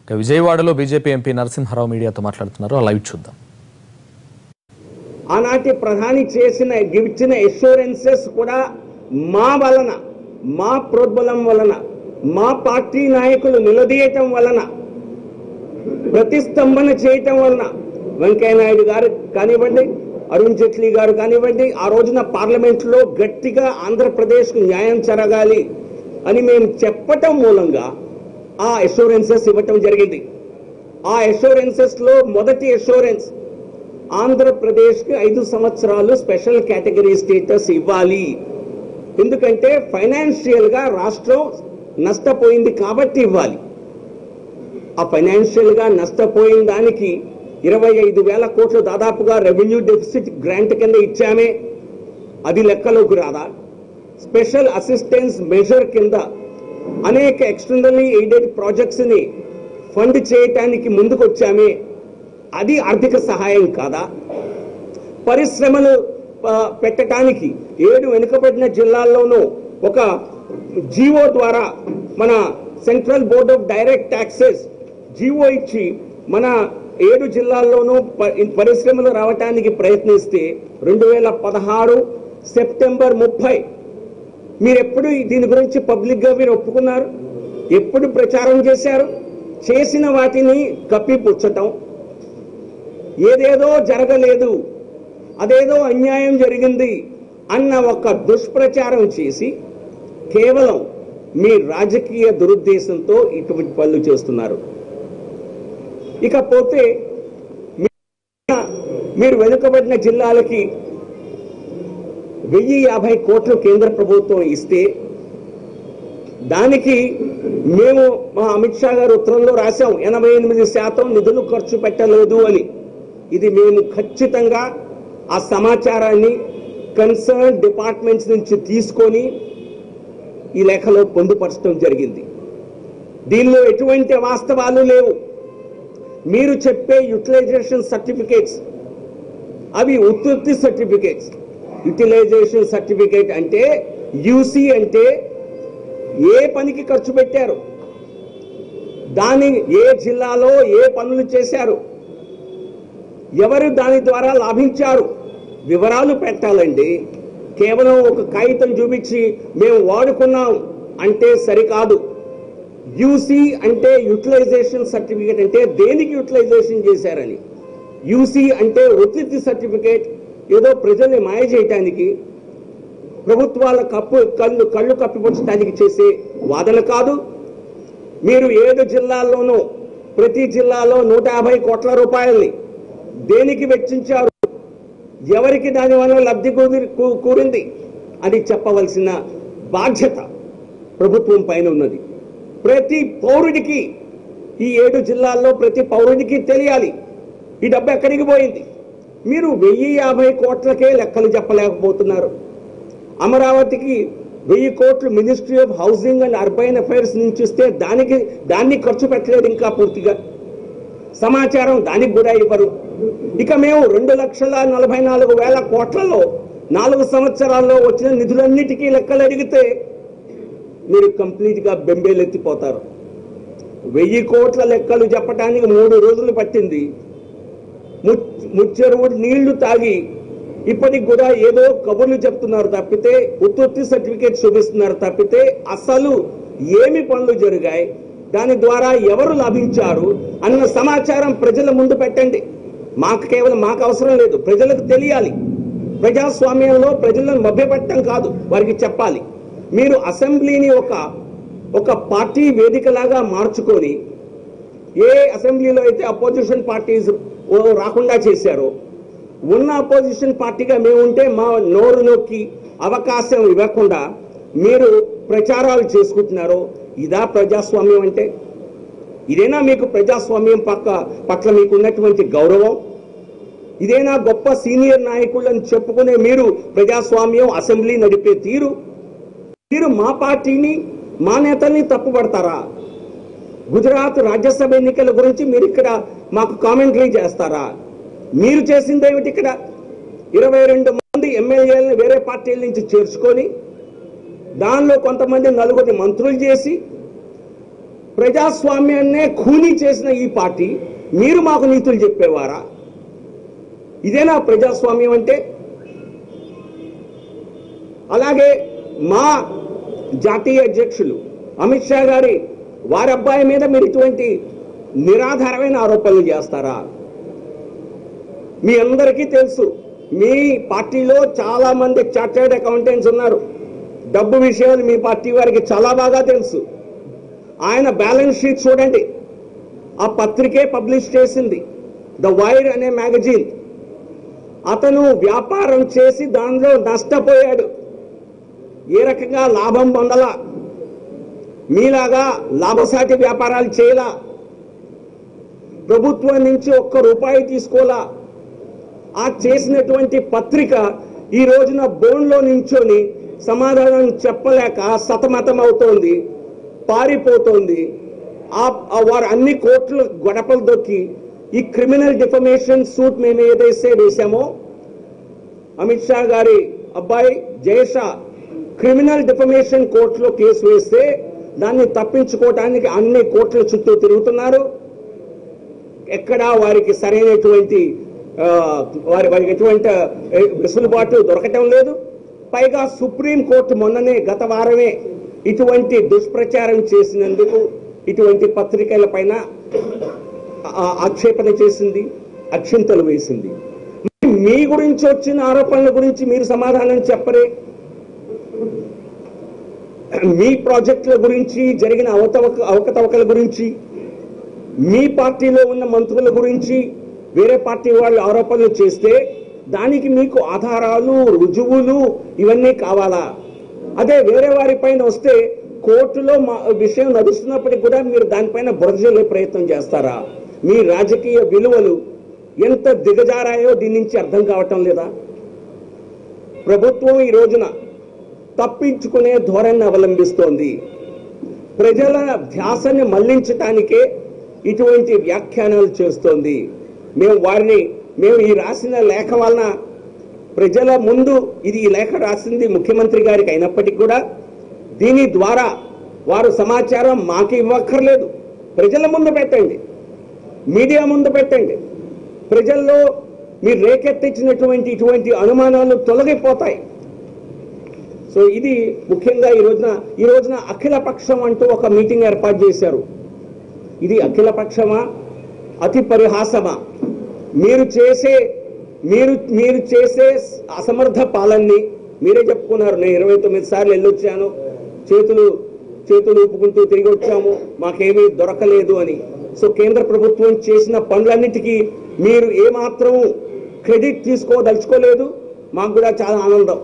ఇక విజయవాడలో BJP MP Narasimha Rao మీడియాతో మాట్లాడుతున్నారు ఆ లైవ్ చూద్దాం ఆనాటి ప్రధాని చేసిన ఇచ్చిన ఎష్యూరెన్సెస్ కూడా మా వలన మా ప్రోద్బలం వలన మా పార్టీ నాయకులు నిలదీయటం వలన ప్రతిస్తంభన చేయటం వలన వెంకయ్యనాయుడు గారు కానివ్వండి అరుణ్ జైట్లీ గారు కానివ్వండి ఆ రోజున పార్లమెంట్ లో గట్టిగా ఆంధ్రప్రదేశ్ కు న్యాయం జరగాలి అని మేము చెప్పటం మూలంగా ఆ అష్యూరెన్సెస్ ఇవ్వటం జరిగింది ఆ అష్యూరెన్సెస్ లో మొదటి అష్యూరెన్స్ ఆంధ్రప్రదేశ్ కి ఐదు సంవత్సరాలు స్పెషల్ కేటగిరీ స్టేటస్ ఇవ్వాలి ఎందుకంటే ఫైనాన్షియల్ గా రాష్ట్రం నష్టపోయింది కాబట్టి ఇవ్వాలి ఆ ఫైనాన్షియల్ గా నష్టపోయిన దానికి ఇరవై ఐదు వేల కోట్లు దాదాపుగా రెవెన్యూ డెఫిసిట్ గ్రాంట్ కింద ఇచ్చామే అది లెక్కలోకి రాదా స్పెషల్ అసిస్టెన్స్ మెజర్ కింద అనేక ఎక్స్టర్నల్లీ ఎయిడెడ్ ప్రాజెక్ట్స్ ని ఫండ్ చేయటానికి ముందుకు వచ్చామే అది ఆర్థిక సహాయం కాదా పరిశ్రమలు ఆ, పెట్టడానికి ఏడు వెనుకబడిన జిల్లాల్లోనూ ఒక జీవో ద్వారా మన central board of direct taxes GO ఇచ్చి మన ఏడు జిల్లాల్లోనూ ప- పరిశ్రమలు రావటానికి ప్రయత్నిస్తే రెండు వేల పదహారు సెప్టెంబర్ ముప్పై మీరు ఎప్పుడు దీని గురించి పబ్లిక్ గా మీరు ఒప్పుకున్నారు ఎప్పుడు ప్రచారం చేశారు చేసిన వాటిని కప్పిపుచ్చటం ఏదేదో జరగలేదు అదేదో అన్యాయం జరిగింది అన్న ఒక దుష్ప్రచారం చేసి కేవలం మీ రాజకీయ దురుద్దేశంతో ఇటువంటి పనులు చేస్తున్నారు ఇకపోతే మీ- మీరు వెనుకబడిన జిల్లాలకి వెయ్యి యాభై కోట్లు కేంద్ర ప్రభుత్వం ఇస్తే దానికి మేము మా అమిత్ షా గారు ఉత్తరంలో రాశాం ఎనభై ఎనిమిది శాతం నిధులు ఖర్చు పెట్టలేదు అని ఇది మేము ఖచ్చితంగా ఆ సమాచారాన్ని కన్సర్న్ డిపార్ట్మెంట్స్ నుంచి తీసుకొని ఈ లేఖలో పొందుపరచడం జరిగింది దీనిలో ఎటువంటి వాస్తవాలు లేవు మీరు చెప్పే యూటిలైజేషన్ సర్టిఫికేట్స్ అవి ఉత్పత్తి సర్టిఫికేట్స్ యూటిలైజేషన్ సర్టిఫికేట్ అంటే యూసి అంటే ఏ పనికి ఖర్చు పెట్టారు దాని ఏ జిల్లాలో ఏ పనులు చేశారు ఎవరు దాని ద్వారా లాభించారు వివరాలు పెట్టాలండి కేవలం ఒక కాగితం చూపించి మేము వాడుకున్నాం అంటే సరికాదు యూసి అంటే యూటిలైజేషన్ సర్టిఫికేట్ అంటే దేనికి యూటిలైజేషన్ చేశారని యూసి అంటే ఉత్పత్తి సర్టిఫికేట్ ఏదో ప్రజల్ని మాయ చేయటానికి ప్రభుత్వాల కప్పు కళ్ళు కళ్ళు కప్పిపుచ్చడానికి చేసే వాదన కాదు మీరు ఏడు జిల్లాల్లోనూ ప్రతి జిల్లాలో నూట యాభై కోట్ల రూపాయల్ని దేనికి వెచ్చించారు ఎవరికి దాని వల్ల లబ్ధి కూది- కూ- కూరింది అని చెప్పవలసిన బాధ్యత ప్రభుత్వం పైన ఉన్నది ప్రతి పౌరుడికి ఈ ఏడు జిల్లాల్లో ప్రతి పౌరుడికి తెలియాలి ఈ డబ్బు ఎక్కడికి పోయింది మీరు వెయ్యి యాభై కోట్లకే లెక్కలు చెప్పలేకపోతున్నారు అమరావతికి వెయ్యి కోట్లు ministry of housing and urban affairs నుంచి ఇస్తే దానికి దాన్ని ఖర్చు పెట్టలేదు ఇంకా పూర్తిగా సమాచారం దానికి కూడా ఇవ్వరు ఇక మేము రెండు లక్షల నలభై నాలుగు వేల కోట్లలో నాలుగు సంవత్సరాల్లో వచ్చిన నిధులన్నిటికీ లెక్కలు అడిగితే మీరు కంప్లీట్ గా బెంబేలెత్తిపోతారు వెయ్యి కోట్ల లెక్కలు చెప్పడానికి మూడు రోజులు పట్టింది ము- ముచ్చెరువు నీళ్లు తాగి ఇప్పటికి కూడా ఏదో కబుర్లు చెప్తున్నారు తప్పితే ఉత్పత్తి సర్టిఫికేట్ చూపిస్తున్నారు తప్పితే అసలు ఏమి పనులు జరిగాయి దాని ద్వారా ఎవరు లాభించారు అన్న సమాచారం ప్రజల ముందు పెట్టండి మాకు కేవలం మాకు అవసరం లేదు ప్రజలకు తెలియాలి ప్రజాస్వామ్యంలో ప్రజలను మభ్యపెట్టడం కాదు వారికి చెప్పాలి మీరు అసెంబ్లీని ఒక ఒక పార్టీ వేదికలాగా మార్చుకొని ఏ అసెంబ్లీలో అయితే అపోజిషన్ పార్టీస్ రాకుండా చేశారో ఉన్న అపోజిషన్ పార్టీగా మేము ఉంటే మా నోరు నొక్కి అవకాశం ఇవ్వకుండా మీరు ప్రచారాలు చేసుకుంటున్నారో ఇదా ప్రజాస్వామ్యం అంటే ఇదేనా మీకు ప్రజాస్వామ్యం పక్క పట్ల మీకు ఉన్నటువంటి గౌరవం ఇదేనా గొప్ప సీనియర్ నాయకులని చెప్పుకునే మీరు ప్రజాస్వామ్యం అసెంబ్లీ నడిపే తీరు మీరు మా పార్టీని మా నేతల్ని తప్పుపడతారా గుజరాత్ రాజ్యసభ ఎన్నికల గురించి మీరు ఇక్కడ మాకు కామెంటరీ చేస్తారా మీరు చేసింది ఏమిటి ఇక్కడ ఇరవై రెండు మంది ఎమ్మెల్యేలను వేరే పార్టీల నుంచి చేర్చుకొని దానిలో కొంతమంది నలుగురిని మంత్రులు చేసి ప్రజాస్వామ్యాన్నే ఖూనీ చేసిన ఈ పార్టీ మీరు మాకు నీతులు చెప్పేవారా ఇదేనా ప్రజాస్వామ్యం అంటే అలాగే మా జాతీయ అధ్యక్షులు అమిత్ షా గారి వారి అబ్బాయి మీద మీరు ఇటువంటి నిరాధారమైన ఆరోపణలు చేస్తారా మీ అందరికీ తెలుసు మీ పార్టీలో చాలా మంది చార్టర్డ్ అకౌంటెంట్స్ ఉన్నారు డబ్బు విషయాలు మీ పార్టీ వారికి చాలా బాగా తెలుసు ఆయన బ్యాలెన్స్ షీట్ చూడండి ఆ పత్రికే పబ్లిష్ చేసింది ద వైర్ అనే మ్యాగజైన్ అతను వ్యాపారం చేసి దానిలో నష్టపోయాడు ఏ రకంగా లాభం పొందలా మీలాగా లాభసాటి వ్యాపారాలు చేయలా ప్రభుత్వం నుంచి ఒక్క రూపాయి తీసుకోలా ఆ చేసినటువంటి పత్రిక ఈ రోజున బోన్లో నించొని సమాధానం చెప్పలేక సతమతం అవుతోంది పారిపోతోంది ఆ ఆ వారు అన్ని కోర్టుల గడపలు దొక్కి ఈ క్రిమినల్ డిఫమేషన్ సూట్ మేము ఏదైతే వేశామో అమిత్ షా గారి అబ్బాయి జయషా క్రిమినల్ డిఫమేషన్ కోర్టులో కేసు వేస్తే దాన్ని తప్పించుకోవటానికి అన్ని కోర్టుల చుట్టూ తిరుగుతున్నారు ఎక్కడా వారికి సరైనటువంటి ఆ, వారి వారికి ఎటువంటి ఆ, వెసులుబాటు దొరకటం లేదు పైగా సుప్రీం కోర్టు మొన్ననే గత వారమే ఇటువంటి దుష్ప్రచారం చేసినందుకు ఇటువంటి పత్రికల పైన ఆ- ఆక్షేపణ చేసింది అక్షింతలు వేసింది మరి మీ గురించి వచ్చిన ఆరోపణల గురించి మీరు సమాధానం చెప్పరే మీ ప్రాజెక్టుల గురించి జరిగిన అవతవక అవకతవకల గురించి మీ పార్టీలో ఉన్న మంత్రుల గురించి వేరే పార్టీ వాళ్ళు ఆరోపణలు చేస్తే దానికి మీకు ఆధారాలు రుజువులు ఇవన్నీ కావాలా అదే వేరే వారి పైన వస్తే కోర్టులో మా విషయం నడుస్తున్నప్పటికీ కూడా మీరు దానిపైన బురద జల్లే ప్రయత్నం చేస్తారా మీ రాజకీయ విలువలు ఎంత దిగజారాయో దీని నుంచి అర్థం కావటం లేదా ప్రభుత్వం ఈ రోజున తప్పించుకునే ధోరణిని అవలంబిస్తోంది ప్రజల ధ్యాసని మళ్లించటానికే ఇటువంటి వ్యాఖ్యానాలు చేస్తోంది మేము వారిని మేము ఈ రాసిన లేఖ వలన ప్రజల ముందు ఇది ఈ లేఖ రాసింది ముఖ్యమంత్రి గారికి అయినప్పటికీ కూడా దీని ద్వారా వారు సమాచారం మాకు ఇవ్వక్కర్లేదు ప్రజల ముందు పెట్టండి మీడియా ముందు పెట్టండి ప్రజల్లో మీరు రేకెత్తించినటువంటి ఇటువంటి అనుమానాలు తొలగిపోతాయి సో ఇది ముఖ్యంగా ఈ రోజున ఈ రోజున అఖిల పక్షం అంటూ ఒక మీటింగ్ ఏర్పాటు చేశారు ఇది అఖిల పక్షమా అతి పరిహాసమా మీరు చేసే మీరు మీరు చేసే అసమర్థ పాలనని మీరే చెప్పుకున్నారు నేను ఇరవై తొమ్మిది సార్లు వెళ్ళొచ్చాను చేతులు చేతులు ఊపుకుంటూ తిరిగి వచ్చాము మాకేమీ దొరకలేదు అని సో కేంద్ర ప్రభుత్వం చేసిన పనులన్నిటికీ మీరు ఏమాత్రం క్రెడిట్ తీసుకోదలుచుకోలేదు మాకు కూడా చాలా ఆనందం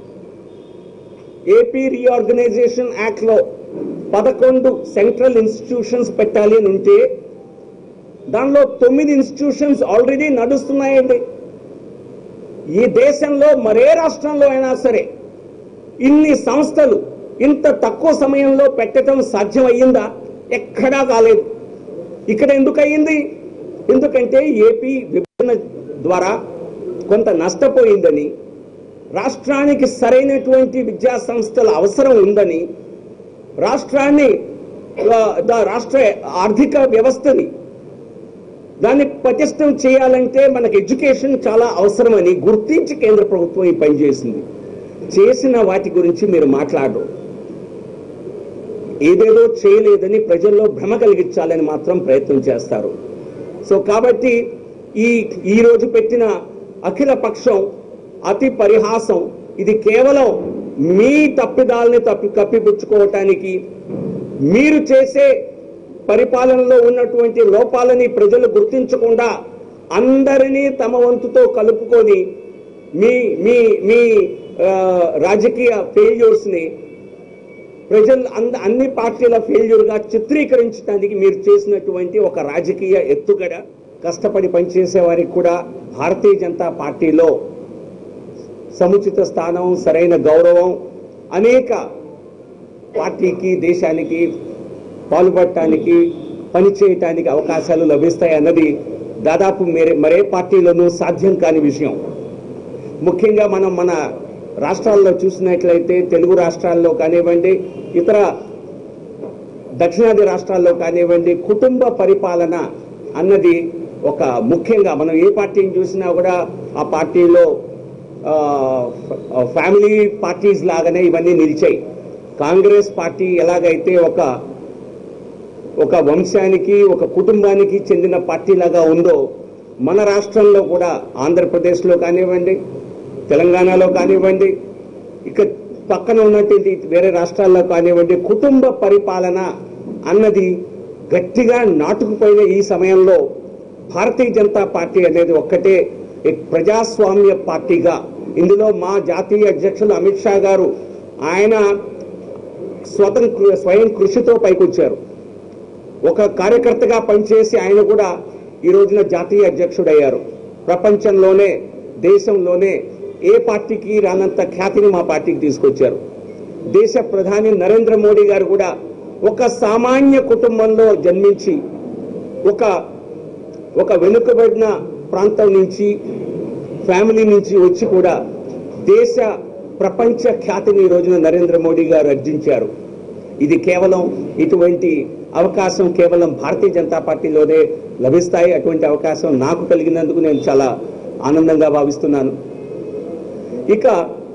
ఏపీ రీఆర్గనైజేషన్ యాక్ట్ లో పదకొండు సెంట్రల్ ఇన్స్టిట్యూషన్స్ పెట్టాలి అని ఉంటే దానిలో తొమ్మిది ఇన్స్టిట్యూషన్స్ ఆల్రెడీ నడుస్తున్నాయండి ఈ దేశంలో మరే రాష్ట్రంలో అయినా సరే ఇన్ని సంస్థలు ఇంత తక్కువ సమయంలో పెట్టడం సాధ్యమయ్యిందా ఎక్కడా కాలేదు ఇక్కడ ఎందుకు అయ్యింది ఎందుకంటే ఏపీ విభజన ద్వారా కొంత నష్టపోయిందని రాష్ట్రానికి సరైనటువంటి విద్యా సంస్థల అవసరం ఉందని రాష్ట్రాన్ని ఆ, దా- రాష్ట్ర ఆర్థిక వ్యవస్థని దాన్ని పటిష్టం చేయాలంటే మనకు ఎడ్యుకేషన్ చాలా అవసరమని గుర్తించి కేంద్ర ప్రభుత్వం ఈ పని చేసింది చేసిన వాటి గురించి మీరు మాట్లాడరు ఏదేదో చేయలేదని ప్రజల్లో భ్రమ కలిగించాలని మాత్రం ప్రయత్నం చేస్తారు సో కాబట్టి ఈ ఈ రోజు పెట్టిన అఖిల పక్షం అతి పరిహాసం ఇది కేవలం మీ తప్పిదాలని తప్పి కప్పిపుచ్చుకోవటానికి మీరు చేసే పరిపాలనలో ఉన్నటువంటి లోపాలని ప్రజలు గుర్తించకుండా అందరినీ తమ వంతుతో కలుపుకొని మీ మీ మీ ఆ, రాజకీయ ఫెయిల్యూర్స్ ని ప్రజలు అంద అన్ని పార్టీల ఫెయిల్యూర్ గా చిత్రీకరించడానికి మీరు చేసినటువంటి ఒక రాజకీయ ఎత్తుగడ కష్టపడి పనిచేసే వారికి కూడా భారతీయ జనతా పార్టీలో సముచిత స్థానం సరైన గౌరవం అనేక పార్టీకి దేశానికి పాల్పడటానికి పనిచేయటానికి అవకాశాలు లభిస్తాయి అన్నది దాదాపు మేరే మరే పార్టీలోనూ సాధ్యం కాని విషయం ముఖ్యంగా మనం మన రాష్ట్రాల్లో చూసినట్లయితే తెలుగు రాష్ట్రాల్లో కానివ్వండి ఇతర దక్షిణాది రాష్ట్రాల్లో కానివ్వండి కుటుంబ పరిపాలన అన్నది ఒక ముఖ్యంగా మనం ఏ పార్టీని చూసినా కూడా ఆ పార్టీలో ఆ, ఫ్యామిలీ పార్టీస్ లాగానే ఇవన్నీ నిలిచాయి కాంగ్రెస్ పార్టీ ఎలాగైతే ఒక ఒక వంశానికి ఒక కుటుంబానికి చెందిన పార్టీ లాగా ఉందో మన రాష్ట్రంలో కూడా ఆంధ్రప్రదేశ్లో కానివ్వండి తెలంగాణలో కానివ్వండి ఇక పక్కన ఉన్నటువంటి వేరే రాష్ట్రాల్లో కానివ్వండి కుటుంబ పరిపాలన అన్నది గట్టిగా నాటుకుపోయిన ఈ సమయంలో భారతీయ జనతా పార్టీ అనేది ఒక్కటే ఈ ప్రజాస్వామ్య పార్టీగా ఇందులో మా జాతీయ అధ్యక్షులు అమిత్ షా గారు ఆయన స్వతంత్ర స్వయం కృషితో పైకొచ్చారు ఒక కార్యకర్తగా పనిచేసి ఆయన కూడా ఈ రోజున జాతీయ అధ్యక్షుడయ్యారు ప్రపంచంలోనే దేశంలోనే ఏ పార్టీకి రానంత ఖ్యాతిని మా పార్టీకి తీసుకొచ్చారు దేశ ప్రధాని నరేంద్ర మోడీ గారు కూడా ఒక సామాన్య కుటుంబంలో జన్మించి ఒక ఒక వెనుకబడిన ప్రాంతం నుంచి ఫ్యామిలీ నుంచి వచ్చి కూడా దేశ ప్రపంచ ఖ్యాతిని ఈ రోజున నరేంద్ర మోడీ గారు అర్జించారు ఇది కేవలం ఇటువంటి అవకాశం కేవలం భారతీయ జనతా పార్టీలోనే లభిస్తాయి అటువంటి అవకాశం నాకు కలిగినందుకు నేను చాలా ఆనందంగా భావిస్తున్నాను ఇక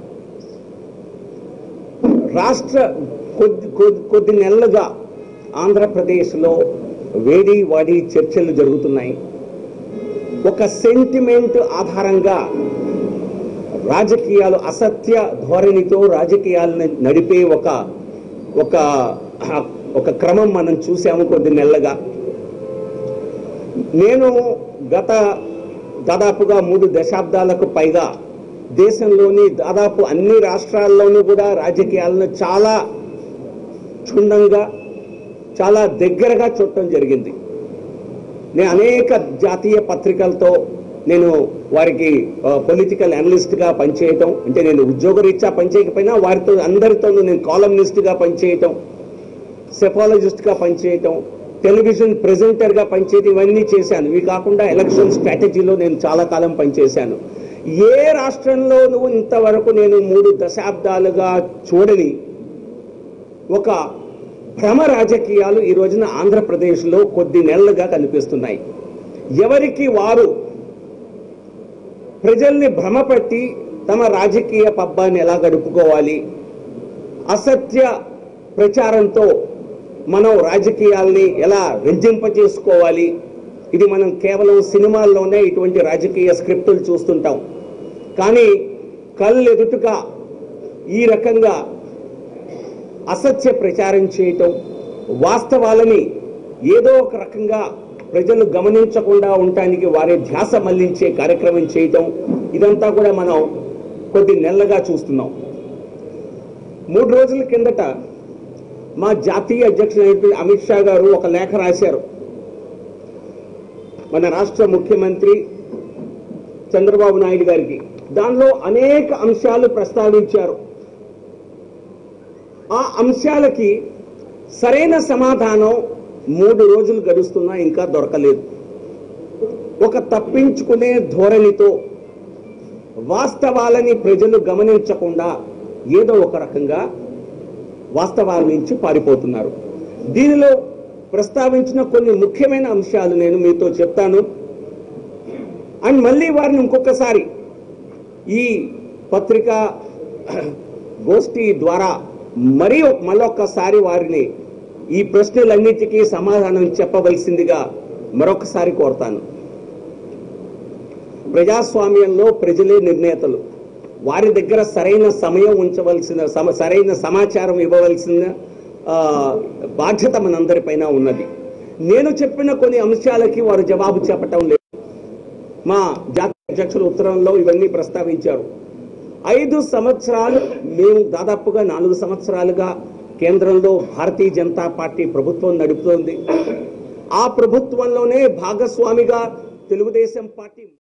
రాష్ట్ర కొద్ది కొద్ది కొద్ది నెలలుగా ఆంధ్రప్రదేశ్లో వేడి వాడి చర్చలు జరుగుతున్నాయి ఒక సెంటిమెంట్ ఆధారంగా రాజకీయాలు అసత్య ధోరణితో రాజకీయాలను నడిపే ఒక ఒక ఒక క్రమం మనం చూసాము కొద్ది నెలలుగా నేను గత దాదాపుగా మూడు దశాబ్దాలకు పైగా దేశంలోని దాదాపు అన్ని రాష్ట్రాల్లోనూ కూడా రాజకీయాలను చాలా క్షుణ్ణంగా చాలా దగ్గరగా చూడటం జరిగింది నేను అనేక జాతీయ పత్రికలతో నేను వారికి పొలిటికల్ అనలిస్ట్గా పనిచేయటం అంటే నేను ఉద్యోగరీత్యా పనిచేయకపోయినా వారితో అందరితోనూ నేను కాలమ్నిస్ట్గా పనిచేయటం సెఫాలజిస్ట్గా పనిచేయటం టెలివిజన్ ప్రెజెంటర్గా పనిచేయటం ఇవన్నీ చేశాను ఇవి కాకుండా ఎలక్షన్ స్ట్రాటజీలో నేను చాలా కాలం పనిచేశాను ఏ రాష్ట్రంలోనూ ఇంతవరకు నేను మూడు దశాబ్దాలుగా చూడని ఒక భ్రమ రాజకీయాలు ఈ రోజున ఆంధ్రప్రదేశ్లో కొద్ది నెలలుగా కనిపిస్తున్నాయి ఎవరికి వారు ప్రజల్ని భ్రమపట్టి తమ రాజకీయ పబ్బాన్ని ఎలా గడుపుకోవాలి అసత్య ప్రచారంతో మనం రాజకీయాల్ని ఎలా రంజింపజేసుకోవాలి ఇది మనం కేవలం సినిమాల్లోనే ఇటువంటి రాజకీయ స్క్రిప్టులు చూస్తుంటాం కానీ కళ్ళెదుటుగా ఈ రకంగా అసత్య ప్రచారం చేయటం వాస్తవాలని ఏదో ఒక రకంగా ప్రజలు గమనించకుండా ఉండటానికి వారి ధ్యాస మళ్లించే కార్యక్రమం చేయటం ఇదంతా కూడా మనం కొద్ది నెలలుగా చూస్తున్నాం మూడు రోజుల కిందట మా జాతీయ అధ్యక్షుడు అమిత్ షా గారు ఒక లేఖ రాశారు మన రాష్ట్ర ముఖ్యమంత్రి చంద్రబాబు నాయుడు గారికి దానిలో అనేక అంశాలు ప్రస్తావించారు ఆ అంశాలకి సరైన సమాధానం మూడు రోజులు గడుస్తున్నా ఇంకా దొరకలేదు ఒక తప్పించుకునే ధోరణితో వాస్తవాలని ప్రజలు గమనించకుండా ఏదో ఒక రకంగా వాస్తవాల నుంచి పారిపోతున్నారు దీనిలో ప్రస్తావించిన కొన్ని ముఖ్యమైన అంశాలు నేను మీతో చెప్తాను అండ్ మళ్ళీ వారిని ఇంకొకసారి ఈ పత్రిక గోష్ఠి ద్వారా మరీ మళ్ళొక్కసారి వారిని ఈ ప్రశ్నలన్నిటికీ సమాధానం చెప్పవలసిందిగా మరొకసారి కోరుతాను ప్రజాస్వామ్యంలో ప్రజలే నిర్ణేతలు వారి దగ్గర సరైన సమయం ఉంచవలసిన సమ సరైన సమాచారం ఇవ్వవలసిన ఆ, బాధ్యత మనందరిపైన ఉన్నది నేను చెప్పిన కొన్ని అంశాలకి వారు జవాబు చెప్పటం లేదు మా జాతీయ అధ్యక్షులు ఉత్తరంలో ఇవన్నీ ప్రస్తావించారు ఐదు సంవత్సరాలు మేము దాదాపుగా నాలుగు సంవత్సరాలుగా కేంద్రంలో భారతీయ జనతా పార్టీ ప్రభుత్వం నడుపుతోంది ఆ ప్రభుత్వంలోనే భాగస్వామిగా తెలుగుదేశం పార్టీ